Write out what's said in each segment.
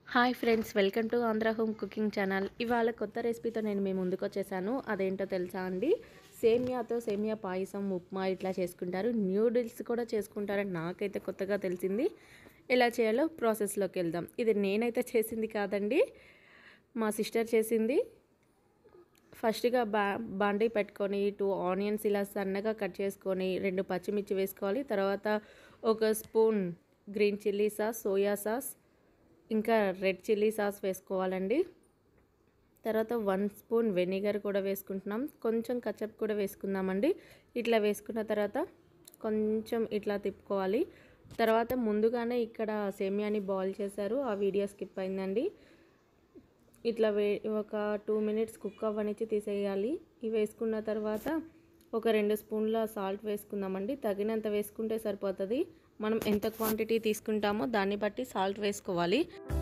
hi friends welcome to Andhra home cooking channel ఇవాళ కొత్త రెసిపీతో నేను మీ ముందుకు వచ్చేసాను అదేంటో తెలుసా అండి సేమియాతో సేమియా పాయసం ఉప్మా ఇట్లా చేసుకుంటారు న్యూడిల్స్ కూడా చేసుకుంటారని నాకైతే కొత్తగా తెలిసింది ఎలా చేయాలో ప్రాసెస్లోకి వెళ్దాం ఇది నేనైతే చేసింది కాదండి మా సిస్టర్ చేసింది ఫస్ట్గా బా బాండీ పెట్టుకొని టూ ఆనియన్స్ ఇలా సన్నగా కట్ చేసుకొని రెండు పచ్చిమిర్చి వేసుకోవాలి తర్వాత ఒక spoon green chilli sauce soya sauce ఇంకా రెడ్ చిల్లీ సాస్ వేసుకోవాలండి తర్వాత వన్ స్పూన్ వెనిగర్ కూడా వేసుకుంటున్నాం కొంచెం కచప్ కూడా వేసుకుందామండి ఇట్లా వేసుకున్న తర్వాత కొంచెం ఇట్లా తిప్పుకోవాలి తర్వాత ముందుగానే ఇక్కడ సేమియాని బాయిల్ చేశారు ఆ వీడియో స్కిప్ అయిందండి ఇట్లా వే ఒక టూ మినిట్స్ కుక్ అవ్వనిచ్చి తీసేయాలి ఇవి వేసుకున్న తర్వాత ఒక రెండు స్పూన్ల సాల్ట్ వేసుకుందామండి తగినంత వేసుకుంటే సరిపోతుంది మనం ఎంత క్వాంటిటీ తీసుకుంటామో దాన్ని బట్టి సాల్ట్ వేసుకోవాలి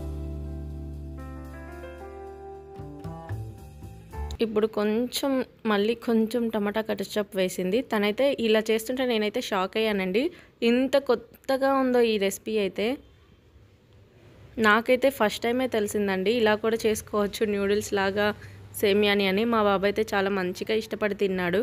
ఇప్పుడు కొంచెం మళ్ళీ కొంచెం టమాటా కటచప్ వేసింది తనైతే ఇలా చేస్తుంటే నేనైతే షాక్ అయ్యానండి ఇంత కొత్తగా ఉందో ఈ రెసిపీ అయితే నాకైతే ఫస్ట్ టైమే తెలిసిందండి ఇలా కూడా చేసుకోవచ్చు న్యూడిల్స్ లాగా సేమియాని అని మా బాబాయ్ అయితే చాలా మంచిగా ఇష్టపడి తిన్నాడు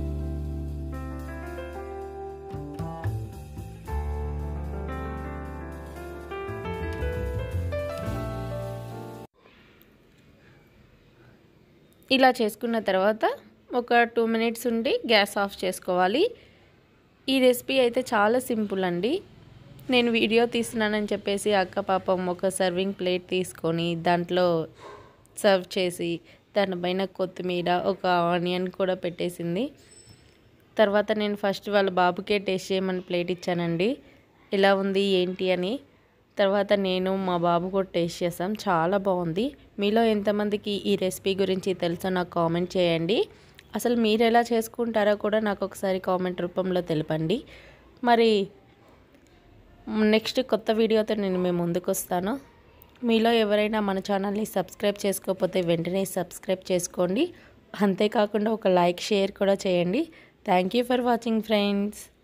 ఇలా చేసుకున్న తర్వాత ఒక టూ మినిట్స్ ఉండి గ్యాస్ ఆఫ్ చేసుకోవాలి ఈ రెసిపీ అయితే చాలా సింపుల్ అండి నేను వీడియో తీస్తున్నానని చెప్పేసి అక్క పాపం ఒక సర్వింగ్ ప్లేట్ తీసుకొని దాంట్లో సర్వ్ చేసి దానిపైన కొత్తిమీర ఒక ఆనియన్ కూడా పెట్టేసింది తర్వాత నేను ఫస్ట్ వాళ్ళ బాబుకే టేస్ట్ చేయమని ప్లేట్ ఇచ్చానండి ఎలా ఉంది ఏంటి అని తర్వాత నేను మా బాబు కూడా టేస్ట్ చేసాం చాలా బాగుంది మీలో ఎంతమందికి ఈ రెసిపీ గురించి తెలుసో నాకు కామెంట్ చేయండి అసలు మీరు ఎలా చేసుకుంటారో కూడా నాకు ఒకసారి కామెంట్ రూపంలో తెలపండి మరి నెక్స్ట్ కొత్త వీడియోతో నేను మేము ముందుకు వస్తాను మీలో ఎవరైనా మన ఛానల్ని సబ్స్క్రైబ్ చేసుకోకపోతే వెంటనే సబ్స్క్రైబ్ చేసుకోండి అంతేకాకుండా ఒక లైక్ షేర్ కూడా చేయండి thank you for watching friends